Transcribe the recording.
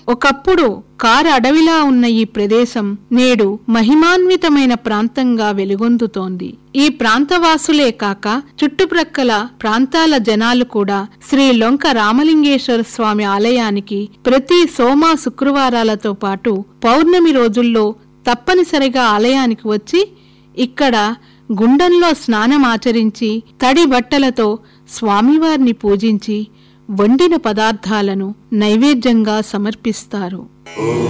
ఒకప్పుడు కారు అడవిలా ఉన్న ఈ ప్రదేశం నేడు మహిమాన్వితమైన ప్రాంతంగా వెలుగొందుతోంది ఈ ప్రాంతవాసులే కాక చుట్టుప్రక్కల ప్రాంతాల జనాలు కూడా శ్రీ లొంక రామలింగేశ్వర స్వామి ఆలయానికి ప్రతి సోమ శుక్రవారాలతో పాటు పౌర్ణమి రోజుల్లో తప్పనిసరిగా ఆలయానికి వచ్చి ఇక్కడ గుండంలో స్నానమాచరించి తడి బట్టలతో స్వామివారిని పూజించి వండిన పదార్థాలను నైవేద్యంగా సమర్పిస్తారు